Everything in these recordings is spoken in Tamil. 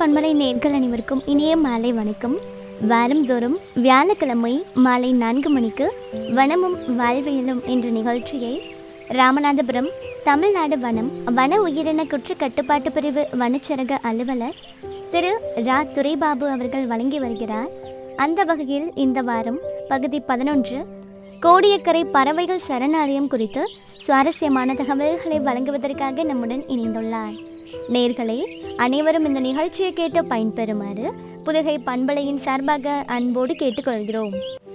பண்பலை நேர்கள் அனைவருக்கும் இனிய மாலை வணக்கம் வாரந்தோறும் வியாழக்கிழமை மாலை நான்கு மணிக்கு வனமும் வாழ்வியலும் என்ற நிகழ்ச்சியை ராமநாதபுரம் தமிழ்நாடு வனம் வன உயிரின குற்ற கட்டுப்பாட்டு பிரிவு வனச்சரக அலுவலர் திரு ரா துரைபாபு அவர்கள் வழங்கி வருகிறார் அந்த வகையில் இந்த வாரம் பகுதி பதினொன்று கோடியக்கரை பறவைகள் சரணாலயம் குறித்து சுவாரஸ்யமான தகவல்களை வழங்குவதற்காக நம்முடன் இணைந்துள்ளார் நேர்களே அனைவரும் இந்த நிகழ்ச்சியை கேட்டு பயன்பெறுமாறு புதுகை பண்பலையின் சார்பாக அன்போடு கேட்டுக்கொள்கிறோம்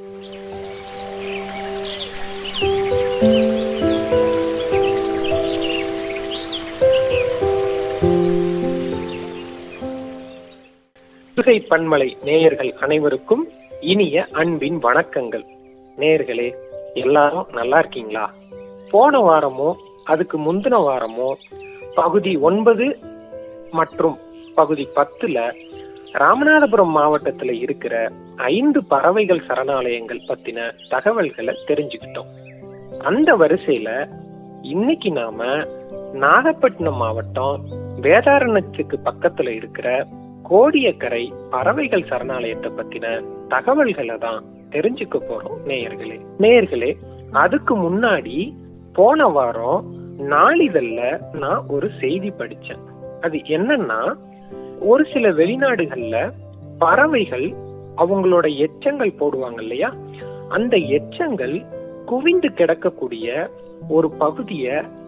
புதுகை பன்மலை நேயர்கள் அனைவருக்கும் இனிய அன்பின் வணக்கங்கள் நேயர்களே எல்லாரும் நல்லா இருக்கீங்களா போன வாரமோ அதுக்கு முந்தின வாரமோ பகுதி ஒன்பது மற்றும் பகுதி பத்துல ராமநாதபுரம் மாவட்டத்துல இருக்கிற ஐந்து பறவைகள் சரணாலயங்கள் பத்தின தகவல்களை தெரிஞ்சுக்கிட்டோம் அந்த வரிசையில இன்னைக்கு நாம நாகப்பட்டினம் மாவட்டம் வேதாரண்யத்துக்கு பக்கத்துல இருக்கிற கோடியக்கரை பறவைகள் சரணாலயத்தை பத்தின தகவல்களை தான் தெரிஞ்சுக்க போறோம் நேயர்களே நேயர்களே அதுக்கு முன்னாடி போன வாரம் நாளிதழ்ல நான் ஒரு செய்தி படிச்சேன் அது என்னன்னா ஒரு சில வெளிநாடுகள்ல பறவைகள் அவங்களோட எச்சங்கள் போடுவாங்க இல்லையா அந்த எச்சங்கள் குவிந்து கிடக்கக்கூடிய ஒரு பகுதிய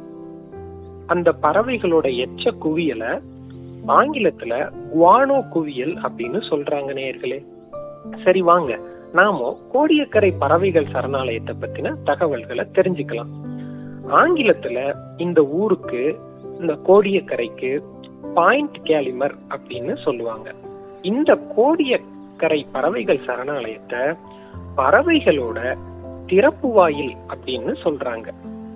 அந்த பறவைகளோட எச்ச குவியலை ஆங்கிலத்துல குவானோ குவியல் அப்படின்னு சொல்றாங்க நேயர்களே சரி வாங்க நாம கோடியக்கரை பறவைகள் சரணாலயத்தை பத்தின தகவல்களை தெரிஞ்சுக்கலாம் ஆங்கிலத்துல இந்த ஊருக்கு இந்த கோடியக்கரைக்கு பாயிண்ட் கேலிமர் அப்படின்னு சொல்லுவாங்க இந்த கோடியக்கரை பறவைகள் சரணாலயத்தை பறவைகளோட திறப்பு வாயில் அப்படின்னு சொல்றாங்க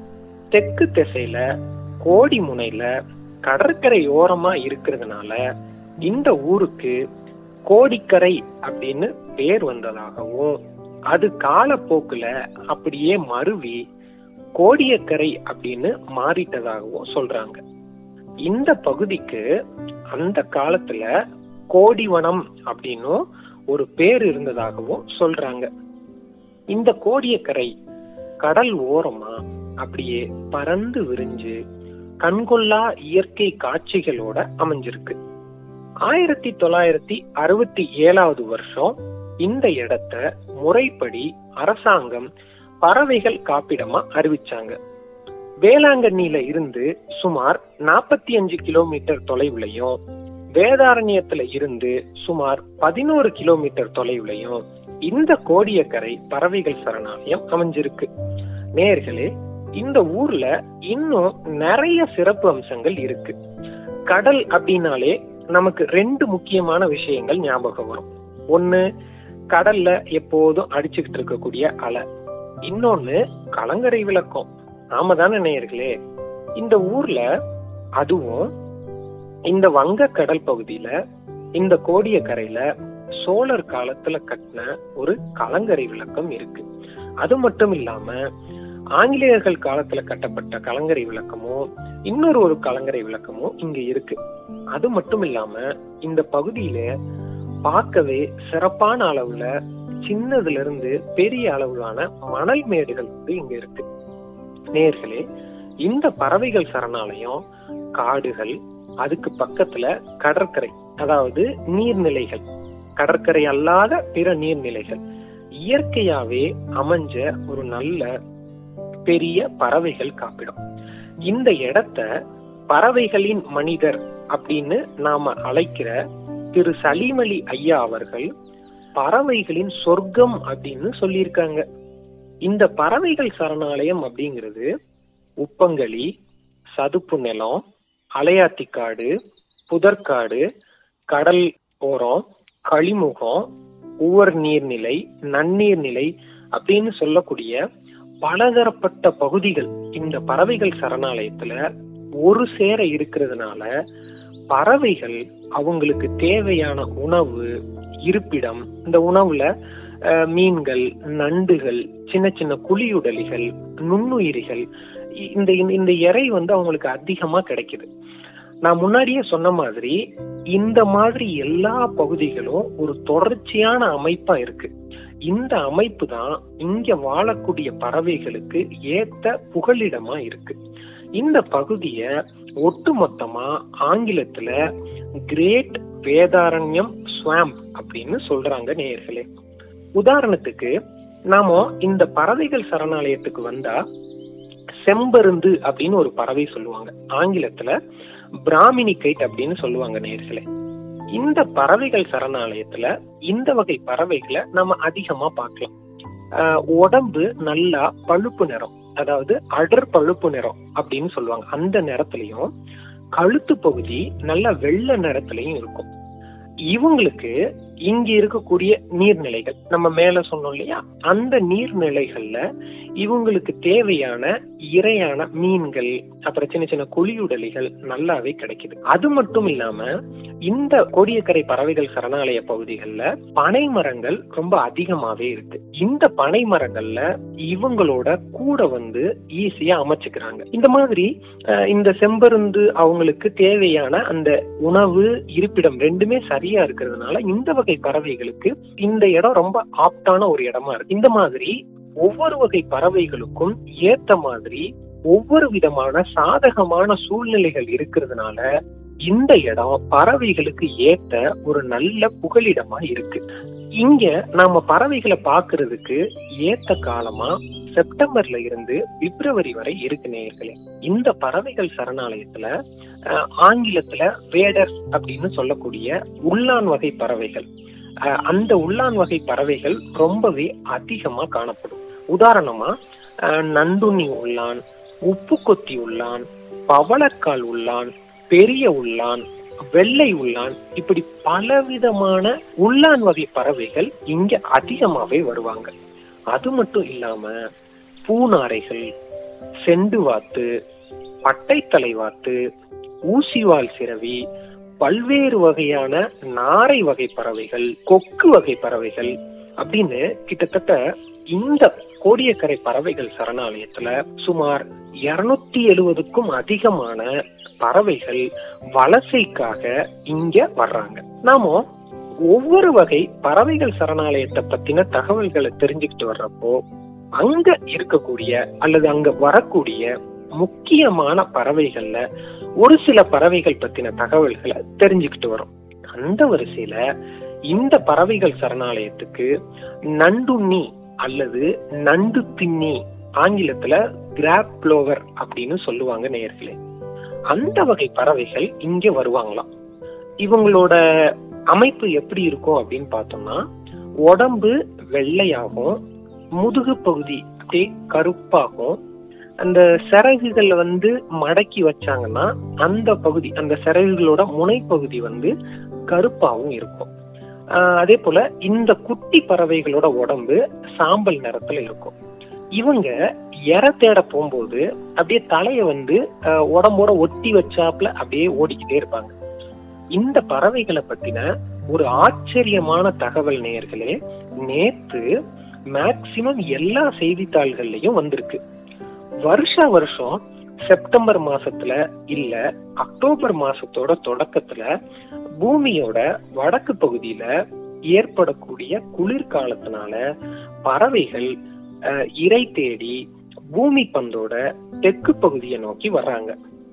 தெற்கு திசையில கோடி முனையில கடற்கரை ஓரமா இருக்கிறதுனால இந்த ஊருக்கு கோடிக்கரை அப்படின்னு பேர் வந்ததாகவும் அது காலப்போக்குல அப்படியே மருவி கோடியக்கரை அப்படின்னு மாறிட்டதாகவும் சொல்றாங்க இந்த பகுதிக்கு அந்த காலத்துல கோடிவனம் அப்படின்னும் ஒரு பேர் இருந்ததாகவும் சொல்றாங்க இந்த கோடியக்கரை கடல் ஓரமா அப்படியே பறந்து விரிஞ்சு கண்கொள்ளா இயற்கை காட்சிகளோட அமைஞ்சிருக்கு ஆயிரத்தி தொள்ளாயிரத்தி அறுபத்தி ஏழாவது வருஷம் இந்த இடத்த முறைப்படி அரசாங்கம் பறவைகள் காப்பிடமா அறிவிச்சாங்க வேளாங்கண்ணியில இருந்து சுமார் நாற்பத்தி அஞ்சு கிலோமீட்டர் தொலைவுலையும் வேதாரண்யத்துல இருந்து சுமார் பதினோரு கிலோமீட்டர் தொலைவுலையும் இந்த கோடியக்கரை பறவைகள் சரணாலயம் அமைஞ்சிருக்கு நேர்களே இந்த ஊர்ல இன்னும் நிறைய சிறப்பு அம்சங்கள் இருக்கு கடல் அப்படின்னாலே நமக்கு ரெண்டு முக்கியமான விஷயங்கள் ஞாபகம் வரும் ஒண்ணு கடல்ல எப்போதும் அடிச்சுக்கிட்டு இருக்கக்கூடிய அலை இன்னொன்னு கலங்கரை விளக்கம் ஆமா தானே நேயர்களே இந்த ஊர்ல அதுவும் இந்த வங்க கடல் பகுதியில இந்த கோடியக்கரையில சோழர் காலத்துல கட்டின ஒரு கலங்கரை விளக்கம் இருக்கு அது மட்டும் இல்லாம ஆங்கிலேயர்கள் காலத்துல கட்டப்பட்ட கலங்கரை விளக்கமும் இன்னொரு ஒரு கலங்கரை விளக்கமும் இங்க இருக்கு அது மட்டும் இல்லாம இந்த பகுதியில பார்க்கவே சிறப்பான அளவுல சின்னதுல இருந்து பெரிய அளவிலான மணல் மேடுகள் வந்து இங்க இருக்கு நேர்களே இந்த பறவைகள் சரணாலயம் காடுகள் அதுக்கு பக்கத்துல கடற்கரை அதாவது நீர்நிலைகள் கடற்கரை அல்லாத பிற நீர்நிலைகள் இயற்கையாவே அமைஞ்ச ஒரு நல்ல பெரிய பறவைகள் காப்பிடும் இந்த இடத்த பறவைகளின் மனிதர் அப்படின்னு நாம அழைக்கிற திரு சலீமலி ஐயா அவர்கள் பறவைகளின் சொர்க்கம் அப்படின்னு சொல்லியிருக்காங்க இந்த பறவைகள் சரணாலயம் அப்படிங்கிறது உப்பங்களி சதுப்பு நிலம் அலையாத்திக்காடு புதற்காடு கடல் ஓரம் களிமுகம் உவர் நீர்நிலை நன்னீர்நிலை அப்படின்னு சொல்லக்கூடிய பலதரப்பட்ட பகுதிகள் இந்த பறவைகள் சரணாலயத்துல ஒரு சேர இருக்கிறதுனால பறவைகள் அவங்களுக்கு தேவையான உணவு இருப்பிடம் இந்த உணவுல அஹ், மீன்கள் நண்டுகள் சின்ன சின்ன குழியுடலிகள் நுண்ணுயிரிகள் இ- இந்த இந்த- இந்த இறை வந்து அவங்களுக்கு அதிகமா கிடைக்குது நான் முன்னாடியே சொன்ன மாதிரி இந்த மாதிரி எல்லா பகுதிகளும் ஒரு தொடர்ச்சியான அமைப்பா இருக்கு இந்த அமைப்பு தான் இங்க வாழக்கூடிய பறவைகளுக்கு ஏத்த புகலிடமா இருக்கு இந்த பகுதிய ஒட்டுமொத்தமா ஆங்கிலத்துல கிரேட் வேதாரண்யம் ஸ்வாம்ப் அப்படின்னு சொல்றாங்க நேயர்களே உதாரணத்துக்கு நாம இந்த பறவைகள் சரணாலயத்துக்கு வந்தா செம்பருந்து அப்படின்னு ஒரு பறவை சொல்லுவாங்க ஆங்கிலத்துல பிராமினி கைட் அப்படின்னு சொல்லுவாங்க நேர்களே இந்த பறவைகள் சரணாலயத்துல இந்த வகை பறவைகளை நம்ம அதிகமா பார்க்கலாம் ஆஹ் உடம்பு நல்லா பழுப்பு நிறம் அதாவது அடர் பழுப்பு நிறம் அப்படின்னு சொல்லுவாங்க அந்த நிறத்துலயும் கழுத்து பகுதி நல்ல வெள்ளை நிறத்துலயும் இருக்கும் இவங்களுக்கு இங்க இருக்கக்கூடிய நீர்நிலைகள் நம்ம மேல சொன்னோம் இல்லையா அந்த நீர்நிலைகள்ல இவங்களுக்கு தேவையான இரையான மீன்கள் அப்புறம் சின்ன சின்ன குழியுடலிகள் நல்லாவே கிடைக்குது அது மட்டும் இல்லாம இந்த கோடியக்கரை பறவைகள் சரணாலய பகுதிகளில் பனை மரங்கள் ரொம்ப அதிகமாவே இருக்கு இந்த பனை மரங்கள்ல இவங்களோட கூட வந்து ஈஸியா அமைச்சுக்கிறாங்க இந்த மாதிரி அஹ், இந்த செம்பருந்து அவங்களுக்கு தேவையான அந்த உணவு இருப்பிடம் ரெண்டுமே சரியா இருக்கிறதுனால இந்த வகை பறவைகளுக்கு இந்த இடம் ரொம்ப ஆப்டான ஒரு இடமா இருக்கு இந்த மாதிரி ஒவ்வொரு வகை பறவைகளுக்கும் ஏத்த மாதிரி ஒவ்வொரு விதமான சாதகமான சூழ்நிலைகள் இருக்கிறதுனால இந்த இடம் பறவைகளுக்கு ஏத்த ஒரு நல்ல புகலிடமா இருக்கு இங்க நாம பறவைகளை பார்க்கிறதுக்கு ஏத்த காலமா செப்டம்பர்ல இருந்து பிப்ரவரி வரை இருக்கு நேயர்களே இந்த பறவைகள் சரணாலயத்துல அஹ், ஆங்கிலத்துல வேடர்ஸ் அப்படின்னு சொல்லக்கூடிய உள்ளான் வகை பறவைகள் அஹ், அந்த உள்ளான் வகை பறவைகள் ரொம்பவே அதிகமா காணப்படும் உதாரணமா அஹ், நண்டுண்ணி உள்ளான் உப்பு கொத்தி உள்ளான் பவளக்கால் உள்ளான் பெரிய உள்ளான் வெள்ளை உள்ளான் இப்படி பலவிதமான உள்ளான் வகை பறவைகள் இங்க அதிகமாவே வருவாங்க அது மட்டும் இல்லாம பூநாரைகள் செண்டு வாத்து பட்டைத்தலை வாத்து ஊசிவால் சிறவி பல்வேறு வகையான நாரை வகை பறவைகள் கொக்கு வகை பறவைகள் அப்படின்னு கிட்டத்தட்ட இந்த கோடியக்கரை பறவைகள் சரணாலயத்துல சுமார் இருநூத்தி எழுவதுக்கும் அதிகமான பறவைகள் வலசைக்காக இங்க வர்றாங்க நாம ஒவ்வொரு வகை பறவைகள் சரணாலயத்தை பத்தின தகவல்களை தெரிஞ்சுக்கிட்டு வர்றப்போ அங்க இருக்கக்கூடிய அல்லது அங்க வரக்கூடிய முக்கியமான பறவைகள்ல ஒரு சில பறவைகள் பத்தின தகவல்களை தெரிஞ்சுக்கிட்டு வரோம் அந்த வரிசையில இந்த பறவைகள் சரணாலயத்துக்கு நண்டுண்ணி அல்லது நண்டு பின்னி ஆங்கிலத்துல கிராப் ப்ளோவர் அப்படின்னு சொல்லுவாங்க நேயர்களே அந்த வகை பறவைகள் இங்க வருவாங்களாம் இவங்களோட அமைப்பு எப்படி இருக்கும் அப்படின்னு பார்த்தோம்னா உடம்பு வெள்ளையாகும் முதுகு பகுதி அப்படியே கருப்பாகும் அந்த சிறகுகள் வந்து மடக்கி வச்சாங்கன்னா அந்த பகுதி அந்த சிறகுகளோட முனைப்பகுதி வந்து கருப்பாவும் இருக்கும் ஆஹ் அதே போல இந்த குட்டி பறவைகளோட உடம்பு சாம்பல் நிறத்துல இருக்கும் இவங்க எர தேட போகும்போது அப்படியே தலைய வந்து ஆஹ் உடம்போட ஒட்டி வச்சாப்புல அப்படியே ஓடிக்கிட்டே இருப்பாங்க இந்த பறவைகளை பத்தின ஒரு ஆச்சரியமான தகவல் நேயர்களே நேத்து மேக்சிமம் எல்லா செய்தித்தாள்கள்லயும் வந்திருக்கு வருஷா வருஷம் செப்டம்பர் மாசத்துல இல்ல அக்டோபர் மாசத்தோட தொடக்கத்துல பூமியோட வடக்கு பகுதியில ஏற்படக்கூடிய குளிர்காலத்தினால பறவைகள் அஹ், இரை தேடி பூமி பந்தோட தெற்கு பகுதியை நோக்கி வர்றாங்க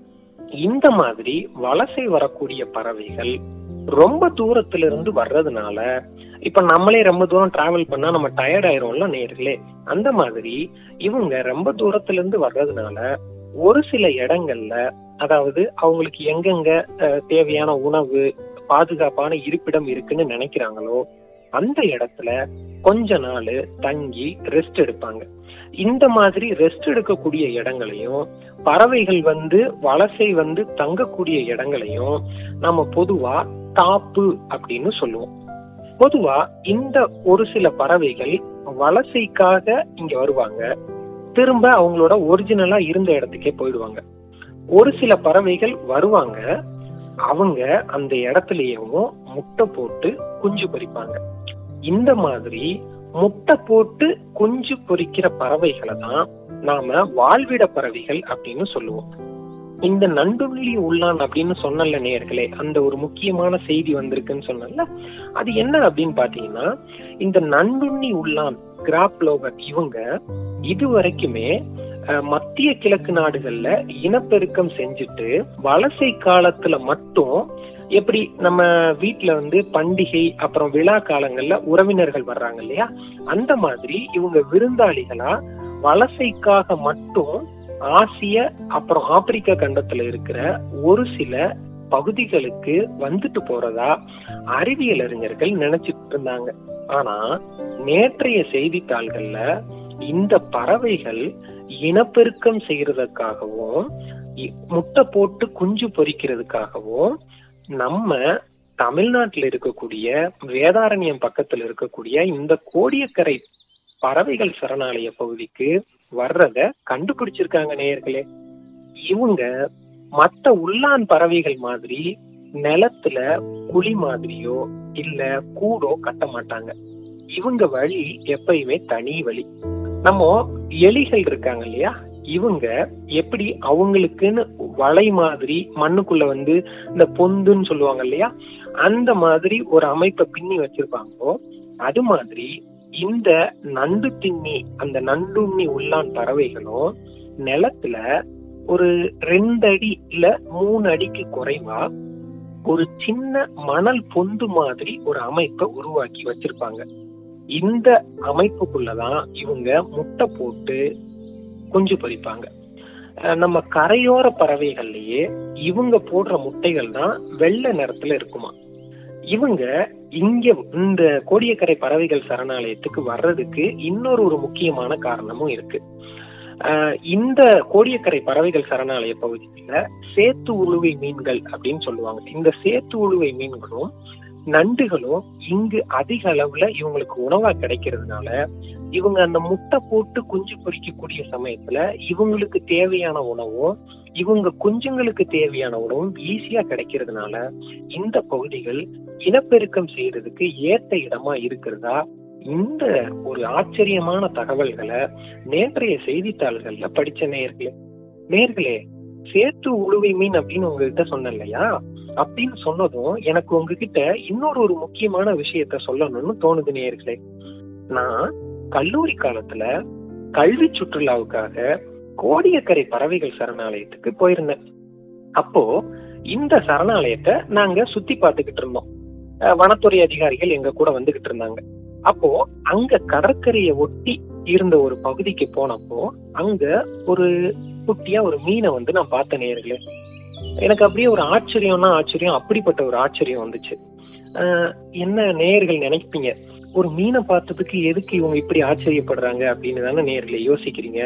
இந்த மாதிரி வலசை வரக்கூடிய பறவைகள் ரொம்ப தூரத்துல இருந்து வர்றதுனால இப்ப நம்மளே ரொம்ப தூரம் டிராவல் பண்ணா நம்ம டயர்ட் ஆயிரும்ல நேர்களே அந்த மாதிரி இவங்க ரொம்ப தூரத்துல இருந்து வர்றதுனால ஒரு சில இடங்கள்ல அதாவது அவங்களுக்கு எங்கெங்க அஹ், தேவையான உணவு பாதுகாப்பான இருப்பிடம் இருக்குன்னு நினைக்கிறாங்களோ அந்த இடத்துல கொஞ்ச நாள் தங்கி ரெஸ்ட் எடுப்பாங்க இந்த மாதிரி ரெஸ்ட் எடுக்கக்கூடிய இடங்களையும் பறவைகள் வந்து வலசை வந்து தங்கக்கூடிய இடங்களையும் நம்ம பொதுவா தாப்பு அப்படின்னு சொல்லுவோம் பொதுவா இந்த ஒரு சில பறவைகள் வலசைக்காக இங்க வருவாங்க திரும்ப அவங்களோட ஒரிஜினலா இருந்த இடத்துக்கே போயிடுவாங்க ஒரு சில பறவைகள் வருவாங்க அவங்க அந்த இடத்துலயேவும் முட்டை போட்டு குஞ்சு பொரிப்பாங்க இந்த மாதிரி முட்டை போட்டு குஞ்சு பொரிக்கிற பறவைகளை தான் நாம வாழ்விட பறவைகள் அப்படின்னு சொல்லுவோம் இந்த நண்டுள்ளி உள்ளான் அப்படின்னு சொன்னல நேர்களே அந்த ஒரு முக்கியமான செய்தி வந்திருக்குன்னு சொன்னல அது என்ன அப்படின்னு பாத்தீங்கன்னா இந்த நண்டுண்ணி உள்ளான் கிராப்லோவர் இவங்க இது வரைக்குமே அஹ், மத்திய கிழக்கு நாடுகள்ல இனப்பெருக்கம் செஞ்சுட்டு வலசை காலத்துல மட்டும் எப்படி நம்ம வீட்ல வந்து பண்டிகை அப்புறம் விழா காலங்கள்ல உறவினர்கள் வர்றாங்க இல்லையா அந்த மாதிரி இவங்க விருந்தாளிகளா வலசைக்காக மட்டும் ஆசிய அப்புறம் ஆப்பிரிக்கா கண்டத்துல இருக்கிற ஒரு சில பகுதிகளுக்கு வந்துட்டு போறதா அறிவியல் அறிஞர்கள் நினைச்சிட்டு இருந்தாங்க ஆனா நேற்றைய செய்தித்தாள்கள்ல இந்த பறவைகள் இனப்பெருக்கம் செய்யறதுக்காகவும் இ- முட்டை போட்டு குஞ்சு பொரிக்கிறதுக்காகவும் நம்ம தமிழ்நாட்டுல இருக்கக்கூடிய வேதாரண்யம் பக்கத்துல இருக்கக்கூடிய இந்த கோடியக்கரை பறவைகள் சரணாலய பகுதிக்கு வர்றத கண்டுபிடிச்சிருக்காங்க நேயர்களே இவங்க மத்த உள்ளான் பறவைகள் மாதிரி நிலத்துல குழி மாதிரியோ இல்ல கூடோ கட்ட மாட்டாங்க இவங்க வழி எப்பயுமே தனி வழி நம்ம எலிகள் இருக்காங்க இல்லையா இவங்க எப்படி அவங்களுக்குன்னு வலை மாதிரி மண்ணுக்குள்ள வந்து இந்த பொந்துன்னு சொல்லுவாங்க இல்லையா அந்த மாதிரி ஒரு அமைப்பை பின்னி வச்சிருப்பாங்களோ அது மாதிரி இந்த நண்டு திண்ணி அந்த நண்டுண்ணி உள்ளான் பறவைகளும் நிலத்துல ஒரு ரெண்டு அடி இல்ல மூணு அடிக்கு குறைவா ஒரு சின்ன மணல் பொந்து மாதிரி ஒரு அமைப்பை உருவாக்கி வச்சிருப்பாங்க இந்த அமைப்புக்குள்ளதான் இவங்க முட்டை போட்டு குஞ்சு பொரிப்பாங்க அஹ் நம்ம கரையோர பறவைகள்லயே இவங்க போடுற முட்டைகள் தான் வெள்ளை நிறத்துல இருக்குமா இவங்க இங்க இந்த கோடியக்கரை பறவைகள் சரணாலயத்துக்கு வர்றதுக்கு இன்னொரு ஒரு முக்கியமான காரணமும் இருக்கு அஹ் இந்த கோடியக்கரை பறவைகள் சரணாலய பகுதியில சேத்து உழுவை மீன்கள் அப்படின்னு சொல்லுவாங்க இந்த சேத்து உழுவை மீன்களும் நண்டுகளும் இங்கு அதிக அளவுல இவங்களுக்கு உணவா கிடைக்கிறதுனால இவங்க அந்த முட்டை போட்டு குஞ்சு பொரிக்கக்கூடிய சமயத்துல இவங்களுக்கு தேவையான உணவும் இவங்க குஞ்சுங்களுக்கு தேவையான உணவும் ஈஸியா கிடைக்கிறதுனால இந்த பகுதிகள் இனப்பெருக்கம் செய்யறதுக்கு ஏத்த இடமா இருக்கிறதா இந்த ஒரு ஆச்சரியமான தகவல்களை நேற்றைய செய்தித்தாள்கள்ல படிச்ச நேர்களே நேர்களே சேத்து உழுவை மீன் அப்படின்னு உங்ககிட்ட சொன்னேன் இல்லையா அப்படின்னு சொன்னதும் எனக்கு உங்ககிட்ட இன்னொரு ஒரு முக்கியமான விஷயத்த சொல்லணும்னு தோணுது நேர்களே நான் கல்லூரி காலத்துல கல்வி சுற்றுலாவுக்காக கோடியக்கரை பறவைகள் சரணாலயத்துக்கு போயிருந்தேன் அப்போ இந்த சரணாலயத்தை நாங்க சுத்தி பார்த்துக்கிட்டு இருந்தோம் அஹ் வனத்துறை அதிகாரிகள் எங்க கூட வந்துகிட்டு இருந்தாங்க அப்போ அங்க கடற்கரையை ஒட்டி இருந்த ஒரு பகுதிக்கு போனப்போ அங்க ஒரு குட்டியா ஒரு மீனை வந்து நான் பார்த்த நேர்களே எனக்கு அப்படியே ஒரு ஆச்சரியம்னா ஆச்சரியம் அப்படிப்பட்ட ஒரு ஆச்சரியம் வந்துச்சு ஆஹ் என்ன நேயர்கள் நினைப்பீங்க ஒரு மீனை பார்த்ததுக்கு எதுக்கு இவங்க இப்படி ஆச்சரியப்படுறாங்க அப்படின்னு தானே நேர்ல யோசிக்கிறீங்க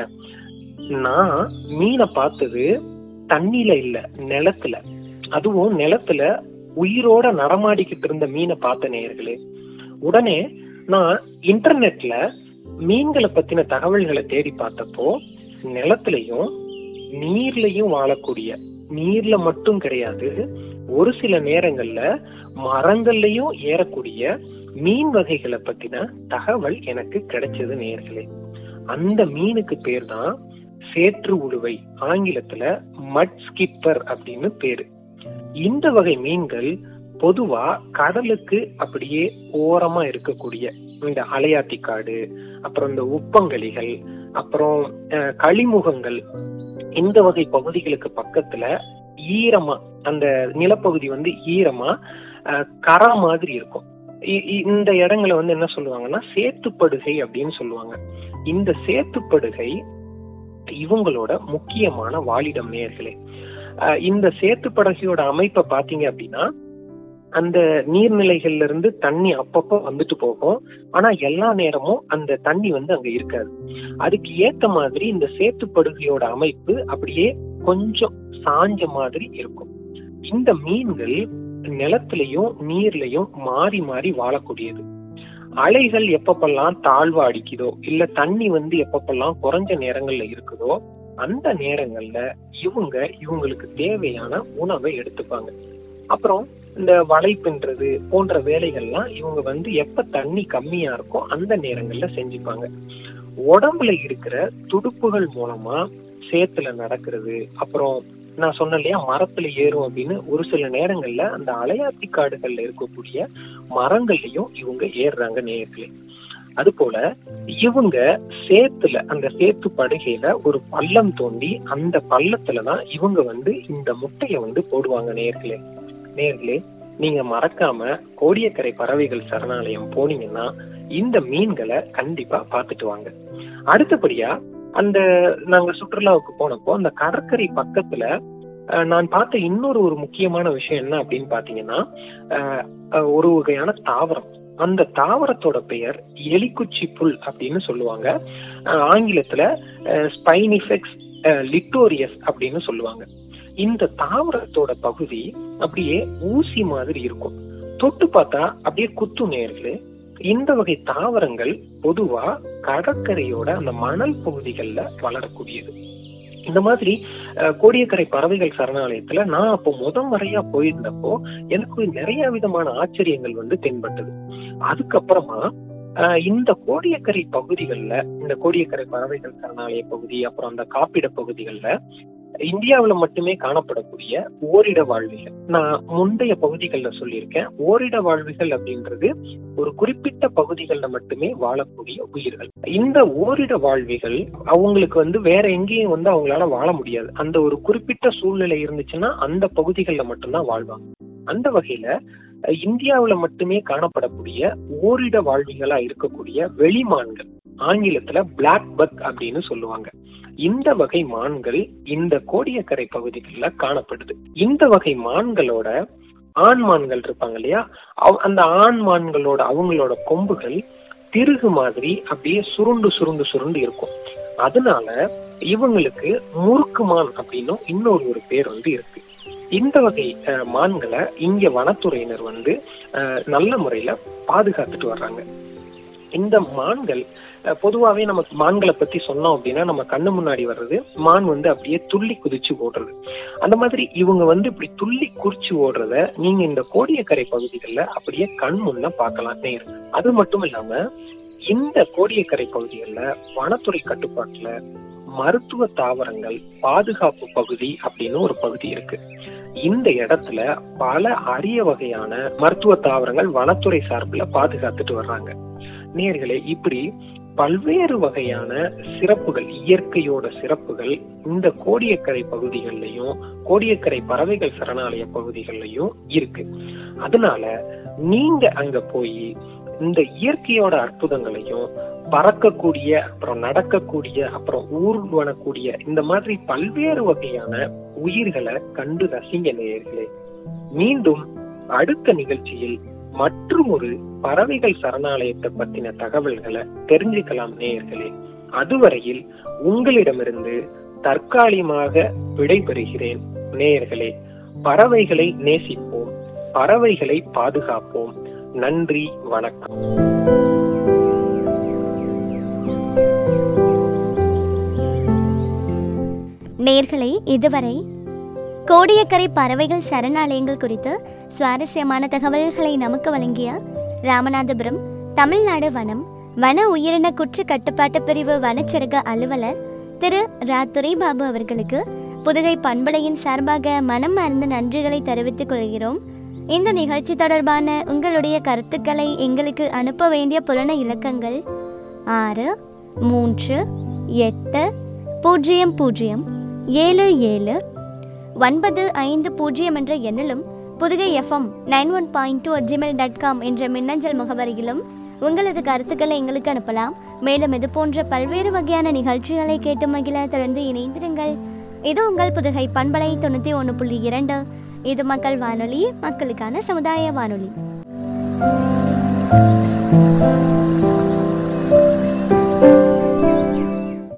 நான் மீனை பார்த்தது தண்ணியில இல்ல நிலத்துல அதுவும் நிலத்துல உயிரோட நடமாடிக்கிட்டு இருந்த மீனை பார்த்த நேயர்களே உடனே நான் இன்டர்நெட்ல மீன்களை பத்தின தகவல்களை தேடி பார்த்தப்போ நிலத்திலையும் நீர்லயும் வாழக்கூடிய நீர்ல மட்டும் கிடையாது ஒரு சில நேரங்கள்ல மரங்கள்லயும் ஏறக்கூடிய மீன் வகைகளை பத்தின தகவல் எனக்கு கிடைச்சது நேர்களே அந்த மீனுக்கு பேர் தான் சேற்று உழுவை ஆங்கிலத்துல மட் ஸ்கிப்பர் அப்படின்னு பேரு இந்த வகை மீன்கள் பொதுவா கடலுக்கு அப்படியே ஓரமா இருக்கக்கூடிய இந்த அலையாத்தி காடு அப்புறம் இந்த உப்பங்களிகள் அப்புறம் அஹ், களிமுகங்கள் இந்த வகை பகுதிகளுக்கு பக்கத்துல ஈரமா அந்த நிலப்பகுதி வந்து ஈரமா அஹ், கரா மாதிரி இருக்கும் இ- இ- இந்த இடங்களை வந்து என்ன சொல்லுவாங்கன்னா சேத்துப்படுகை அப்படின்னு சொல்லுவாங்க இந்த சேத்துப்படுகை இவங்களோட முக்கியமான வாழிடம் நேர்களே அஹ், இந்த சேத்துப்படுகையோட அமைப்பை பாத்தீங்க அப்படின்னா அந்த நீர்நிலைகள்ல இருந்து தண்ணி அப்பப்போ வந்துட்டு போகும் ஆனா எல்லா நேரமும் அந்த தண்ணி வந்து அங்க இருக்காது அதுக்கு ஏத்த மாதிரி இந்த சேத்துப்படுகையோட அமைப்பு அப்படியே கொஞ்சம் சாஞ்ச மாதிரி இருக்கும் இந்த மீன்கள் நிலத்திலையும் நீர்லயும் மாறி மாறி வாழக்கூடியது அலைகள் எப்பப்பெல்லாம் தாழ்வா அடிக்குதோ இல்ல தண்ணி வந்து எப்பப்பெல்லாம் குறைஞ்ச நேரங்கள்ல இருக்குதோ அந்த நேரங்கள்ல இவங்க இவங்களுக்கு தேவையான உணவை எடுத்துப்பாங்க அப்புறம் இந்த வலை பின்றது போன்ற வேலைகள்லாம் இவங்க வந்து எப்ப தண்ணி கம்மியா இருக்கோ அந்த நேரங்கள்ல செஞ்சுப்பாங்க உடம்புல இருக்கிற துடுப்புகள் மூலமா சேத்துல நடக்கிறது அப்புறம் நான் சொன்னேன் இல்லையா மரத்துல ஏறும் அப்படின்னு ஒரு சில நேரங்கள்ல அந்த அலையாத்தி காடுகள்ல இருக்கக்கூடிய மரங்கள்லயும் இவங்க ஏறுறாங்க நேயர்களே அது போல இவங்க சேத்துல அந்த சேத்து படுகையில ஒரு பள்ளம் தோண்டி அந்த பள்ளத்துலதான் இவங்க வந்து இந்த முட்டைய வந்து போடுவாங்க நேர்களே நேர்களே நீங்க மறக்காம கோடியக்கரை பறவைகள் சரணாலயம் போனீங்கன்னா இந்த மீன்களை கண்டிப்பா பார்த்துட்டு வாங்க அடுத்தபடியா அந்த நாங்க சுற்றுலாவுக்கு போனப்போ அந்த கடற்கரை பக்கத்துல அஹ், நான் பார்த்த இன்னொரு ஒரு முக்கியமான விஷயம் என்ன அப்படின்னு பாத்தீங்கன்னா அஹ், அஹ், ஒரு வகையான தாவரம் அந்த தாவரத்தோட பெயர் எலிக்குச்சி புல் அப்படின்னு சொல்லுவாங்க அஹ், ஆங்கிலத்துல ஸ்பைனிஃபெக்ஸ் லிட்டோரியஸ் அப்படின்னு சொல்லுவாங்க இந்த தாவரத்தோட பகுதி அப்படியே ஊசி மாதிரி இருக்கும் தொட்டு பார்த்தா அப்படியே குத்து நேர்களே இந்த வகை தாவரங்கள் பொதுவா கடற்கரையோட அந்த மணல் பகுதிகளில் வளரக்கூடியது இந்த மாதிரி அஹ், கோடியக்கரை பறவைகள் சரணாலயத்துல நான் அப்போ முத முறையா போயிருந்தப்போ எனக்கு நிறைய விதமான ஆச்சரியங்கள் வந்து தென்பட்டது அதுக்கப்புறமா அஹ், இந்த கோடியக்கரை பகுதிகளில் இந்த கோடியக்கரை பறவைகள் சரணாலய பகுதி அப்புறம் அந்த காப்பிட பகுதிகளில் இந்தியாவுல மட்டுமே காணப்படக்கூடிய ஓரிட வாழ்விகள் நான் முந்தைய பகுதிகளில் சொல்லியிருக்கேன் ஓரிட வாழ்விகள் அப்படின்றது ஒரு குறிப்பிட்ட பகுதிகளில் மட்டுமே வாழக்கூடிய உயிர்கள் இந்த ஓரிட வாழ்விகள் அவங்களுக்கு வந்து வேற எங்கேயும் வந்து அவங்களால வாழ முடியாது அந்த ஒரு குறிப்பிட்ட சூழ்நிலை இருந்துச்சுன்னா அந்த பகுதிகளில் மட்டும்தான் வாழ்வாங்க அந்த வகையில அஹ், இந்தியாவுல மட்டுமே காணப்படக்கூடிய ஓரிட வாழ்விகளா இருக்கக்கூடிய வெளிமான்கள் ஆங்கிலத்துல பிளாக் பக் அப்படின்னு சொல்லுவாங்க இந்த வகை மான்கள் இந்த கோடியக்கரை பகுதிகளில் காணப்படுது இந்த வகை மான்களோட ஆண் மான்கள் இருப்பாங்க இல்லையா அவ- அந்த ஆண் மான்களோட அவங்களோட கொம்புகள் திருகு மாதிரி அப்படியே சுருண்டு சுருண்டு சுருண்டு இருக்கும் அதனால இவங்களுக்கு முறுக்கு மான் அப்படின்னும் இன்னொரு ஒரு பேர் வந்து இருக்கு இந்த வகை அஹ், மான்களை இங்க வனத்துறையினர் வந்து அஹ், நல்ல முறையில பாதுகாத்துட்டு வர்றாங்க இந்த மான்கள் அஹ், பொதுவாவே நம்ம மான்களை பத்தி சொன்னோம் அப்படின்னா நம்ம கண்ணு முன்னாடி வர்றது மான் வந்து அப்படியே துள்ளி குதிச்சு ஓடுறது அந்த மாதிரி இவங்க வந்து இப்படி துள்ளி குறிச்சு ஓடுறத நீங்க இந்த கோடியக்கரை பகுதிகளில் அப்படியே கண் முன்ன பார்க்கலாம் நேர் அது மட்டும் இல்லாம இந்த கோடியக்கரை பகுதிகளில் வனத்துறை கட்டுப்பாட்டுல மருத்துவ தாவரங்கள் பாதுகாப்பு பகுதி அப்படின்னு ஒரு பகுதி இருக்கு இந்த இடத்துல பல அரிய வகையான மருத்துவ தாவரங்கள் வனத்துறை சார்பில் பாதுகாத்துட்டு வர்றாங்க நேர்களே இப்படி பல்வேறு வகையான சிறப்புகள் இயற்கையோட சிறப்புகள் இந்த கோடியக்கரை பகுதிகளிலையும் கோடியக்கரை பறவைகள் சரணாலய பகுதிகளிலையும் இருக்கு அதனால நீங்க அங்க போய் இந்த இயற்கையோட அற்புதங்களையும் பறக்கக்கூடிய அப்புறம் நடக்கக்கூடிய அப்புறம் ஊர்வனக்கூடிய இந்த மாதிரி பல்வேறு வகையான உயிர்களை கண்டு ரசிங்க நேயர்களே மீண்டும் அடுத்த நிகழ்ச்சியில் மற்றும் ஒரு பறவைகள் சரணாலயத்தை பத்தின தகவல்களை தெரிஞ்சுக்கலாம் நேயர்களே அதுவரையில் உங்களிடமிருந்து தற்காலிகமாக விடைபெறுகிறேன் நேயர்களே பறவைகளை நேசிப்போம் பறவைகளை பாதுகாப்போம் நன்றி வணக்கம் நேர்களை இதுவரை கோடியக்கரை பறவைகள் சரணாலயங்கள் குறித்து சுவாரஸ்யமான தகவல்களை நமக்கு வழங்கிய ராமநாதபுரம் தமிழ்நாடு வனம் வன உயிரின குற்ற கட்டுப்பாட்டு பிரிவு வனச்சரக அலுவலர் திரு ரா துரைபாபு அவர்களுக்கு புதுகை பண்பலையின் சார்பாக மனம் மறந்த நன்றிகளை தெரிவித்துக் கொள்கிறோம் இந்த நிகழ்ச்சி தொடர்பான உங்களுடைய கருத்துக்களை எங்களுக்கு அனுப்ப வேண்டிய புலன இலக்கங்கள் ஆறு மூன்று எட்டு பூஜ்ஜியம் பூஜ்ஜியம் ஏழு ஏழு ஒன்பது ஐந்து பூஜ்ஜியம் என்ற எண்ணிலும் Pudugai FM nine one point two Gmail dot com என்ற மின்னஞ்சல் முகவரியிலும் உங்களது கருத்துக்களை எங்களுக்கு அனுப்பலாம் மேலும் இது போன்ற பல்வேறு வகையான நிகழ்ச்சிகளை கேட்டு மகிழ தொடர்ந்து இணைந்திருங்கள் இது உங்கள் புதுகை பண்பலை தொண்ணூற்றி ஒன்று புள்ளி இரண்டு இது மக்கள் வானொலி மக்களுக்கான சமுதாய வானொலி